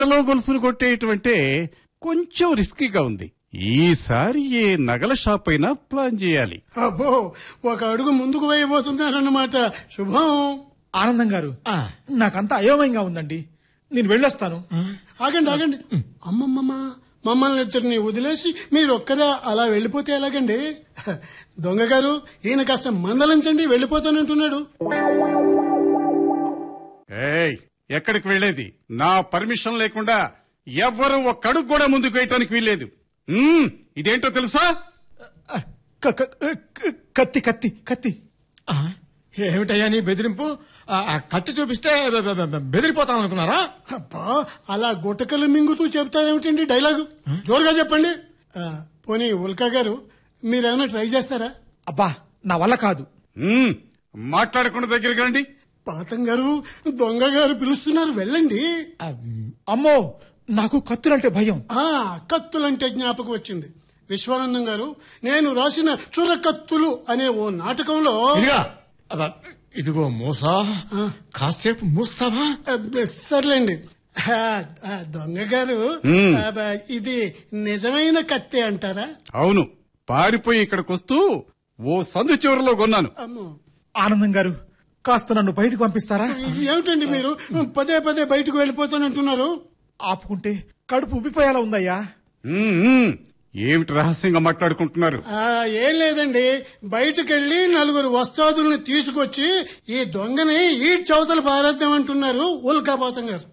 లో గొలుసులు కొట్టేయటమంటే కొంచెం రిస్కీగా ఉంది ఈసారి ఏ నగల షాప్ అయినా ప్లాన్ చేయాలి అబ్బో ఒక అడుగు ముందుకు వేయబోతున్నారన్నమాట శుభం ఆనందం గారు ఆ. నాకంతా అయోమయంగా ఉందండి నేను వెళ్ళొస్తాను ఆగండి ఆగండి అమ్మమ్మమ్మ మమ్మల్ని ఇద్దరిని వదిలేసి మీరు ఒక్కరే అలా వెళ్ళిపోతే ఎలాగండి దొంగ గారు ఈయన కాస్త మందలించండి వెళ్ళిపోతానంటున్నాడు ఏయ్ ఎక్కడికి వెళ్ళేది నా పర్మిషన్ లేకుండా ఎవ్వరూ ఒక్క అడుగు కూడా ముందుకు వేయటానికి వీల్లేదు మ్మ్, ఇదేంటో తెలుసా క- క- క- కత్తి కత్తి కత్తి ఆ, ఏమిటయ్యా నీ బెదిరింపు ఆ, ఆ కత్తి చూపిస్తే బె- బె- బె- బెదిరిపోతాం అనుకున్నారా అబ్బా అలా గుట్టకలు మింగుతూ చెప్తారేమిటండి డైలాగు జోరుగా చెప్పండి ఆ, పోనీ ఉల్కా గారు మీరేమైనా ట్రై చేస్తారా అబ్బా నా వల్ల కాదు మ్మ్, మాట్లాడకుండా దగ్గరికి రండి పాతం గారు దొంగ గారు పిలుస్తున్నారు వెళ్ళండి ఆ, అమ్మో నాకు కత్తులంటే భయం ఆ కత్తులంటే జ్ఞాపకం వచ్చింది విశ్వానందం గారు నేను రాసిన చురకత్తులు అనే ఓ నాటకంలో ఇదిగా అబ్బా, ఇదిగో మూసా కాసేపు మూస్తావా అబ్బే, సర్లేండి ఆ, ఆ, దొంగ గారు మ్మ్. అబ్బా, ఇది నిజమైన కత్తే అంటారా అవును పారిపోయి ఇక్కడికి వస్తూ ఓ సందు చివరిలో కొన్నాను అమ్మో ఆనందం గారు కాస్త నన్ను బయటకు పంపిస్తారా ఏమిటండి మీరు పదే పదే బయటకు వెళ్ళిపోతానంటున్నారు ఆపుకుంటే కడుపు ఉబ్బిపోయేలా ఉందయ్యా మ్మ్, మ్మ్. ఏమిటి రహస్యంగా మాట్లాడుకుంటున్నారు ఆ, ఏం లేదండి బయటకెళ్లి నలుగురు వస్తాదుల్ని తీసుకొచ్చి ఈ దొంగని ఈ చౌతలు పారేద్దామంటున్నారు ఉల్కాపాతం గారు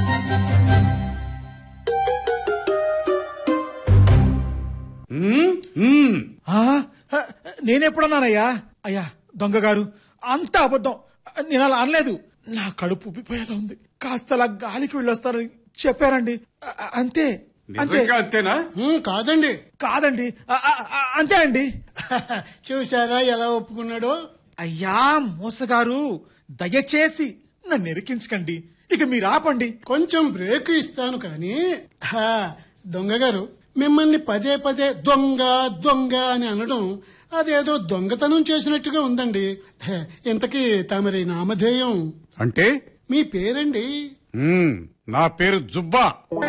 మ్మ్, మ్మ్. ఆ, ఆ, నేనెప్పుడన్నానయ్యా అయ్యా దొంగ గారు అంత అబద్ధం నేను అలా అనలేదు నా కడుపు ఉబ్బిపోయేలా ఉంది కాస్త అలా గాలికి వెళ్ళొస్తానని చెప్పారండి ఆ, ఆ, అంతే అంతే నిజంగా అంతేనా ఉమ్, కాదండి కాదండి ఆ, ఆ, ఆ, అంతే అండి చూసారా ఎలా ఒప్పుకున్నాడో అయ్యా మోసగారు దయచేసి నన్ను ఎరికించకండి ఇక మీరు ఆపండి కొంచెం బ్రేక్ ఇస్తాను కానీ హా, దొంగ గారు మిమ్మల్ని పదే పదే దొంగ దొంగ అని అనడం అదేదో దొంగతనం చేసినట్టుగా ఉందండి హే, ఇంతకీ తమరి నామధేయం అంటే మీ పేరండి మ్మ్, నా పేరు జుబ్బా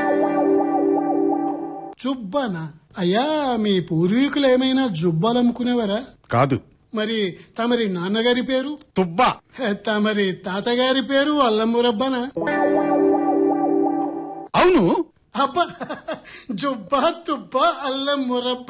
జుబ్బానా అయ్యా మీ పూర్వీకులు ఏమైనా జుబ్బాలు అమ్ముకునేవారా కాదు మరి తమరి నాన్నగారి పేరు తుబ్బా హే, తమరి తాతగారి పేరు అల్లమురబ్బనా అవును అబ్బా జుబ్బా తుబ్బా అల్లం మురబ్బ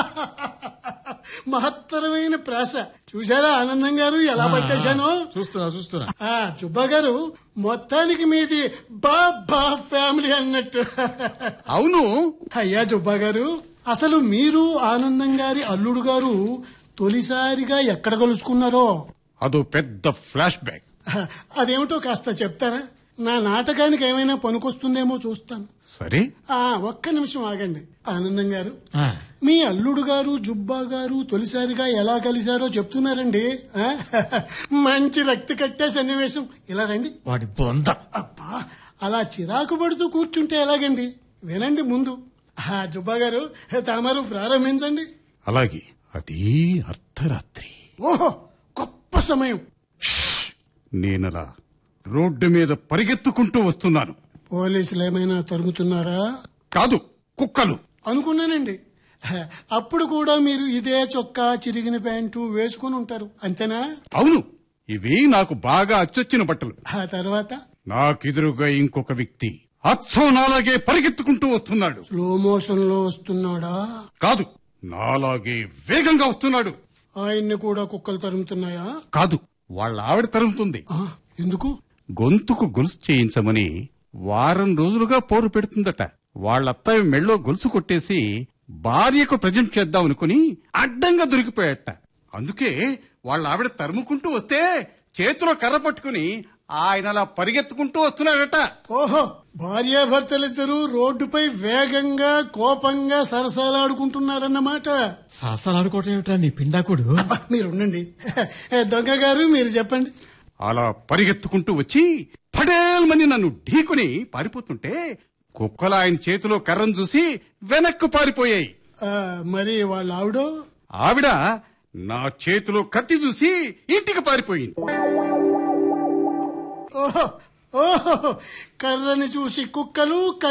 మహత్తరమైన ప్రాస చూసారా ఆనందం గారు ఎలా పట్టేశాను చూస్తున్నా చూస్తున్నా ఆ జుబ్బా గారు మొత్తానికి మీది బా బా ఫ్యామిలీ అన్నట్టు అవును అయ్యా జుబ్బా గారు అసలు మీరు ఆనందం గారి అల్లుడు గారు తొలిసారిగా ఎక్కడ కలుసుకున్నారో అదో పెద్ద ఫ్లాష్ బ్యాక్ అదేమిటో కాస్త చెప్తారా నా నాటకానికి ఏమైనా పనికొస్తుందేమో చూస్తాను సరే ఆ ఒక్క నిమిషం ఆగండి ఆనందం గారు ఆ, మీ అల్లుడు గారు జుబ్బా గారు తొలిసారిగా ఎలా కలిశారో చెప్తున్నారండి ఆ? మంచి రక్తి కట్టే సన్నివేశం ఇలా రండి వాడి బొంద అబ్బా అలా చిరాకు పడుతూ కూర్చుంటే ఎలాగండి వినండి ముందు ఆ జుబ్బా గారు తమరు ప్రారంభించండి అలాగే అది అర్ధరాత్రి ఓహో గొప్ప సమయం నేనలా రోడ్డు మీద పరిగెత్తుకుంటూ వస్తున్నాను పోలీసులు ఏమైనా తరుముతున్నారా కాదు కుక్కలు అనుకున్నానండి అప్పుడు కూడా మీరు ఇదే చొక్కా చిరిగిన ప్యాంటు వేసుకుని ఉంటారు అంతేనా అవును ఇవి నాకు బాగా అచ్చొచ్చిన బట్టలు ఆ తర్వాత నాకెదురుగా ఇంకొక వ్యక్తి అచ్చం నాలాగే పరిగెత్తుకుంటూ వస్తున్నాడు స్లో మోషన్ లో వస్తున్నాడా కాదు నాలాగే వేగంగా వస్తున్నాడు ఆయన్ని కూడా కుక్కలు తరుముతున్నాయా కాదు వాళ్ళ ఆవిడ తరుముతుంది ఆ, ఎందుకు గొంతుకు గొలుసు చేయించమని వారం రోజులుగా పోరు పెడుతుందట వాళ్ళ అత్తయ్య మెళ్ళో గొలుసు కొట్టేసి భార్యకు ప్రజెంట్ చేద్దామనుకుని అడ్డంగా దొరికిపోయాట అందుకే వాళ్ళ ఆవిడ తరుముకుంటూ వస్తే చేతిలో కర్ర పట్టుకుని ఆయన అలా పరిగెత్తుకుంటూ వస్తున్నాడట ఓహో భార్యాభర్తలిద్దరూ రోడ్డుపై వేగంగా కోపంగా సరసాలాడుకుంటున్నారన్నమాట సాసాలు ఆడుకోవటం ఏమిట్రా నీ పిండాకుడు అబ్బా, మీరుండండి దొంగ గారు మీరు చెప్పండి అలా పరిగెత్తుకుంటూ వచ్చి పడేల్మని నన్ను ఢీకుని పారిపోతుంటే కుక్కలు ఆయన చేతిలో కర్రను చూసి వెనక్కు పారిపోయాయి ఆ, మరి వాళ్ళ ఆవిడో ఆవిడ నా చేతిలో కత్తి చూసి ఇంటికి పారిపోయింది ఓహో ఓహో కర్రని చూసి కుక్కలు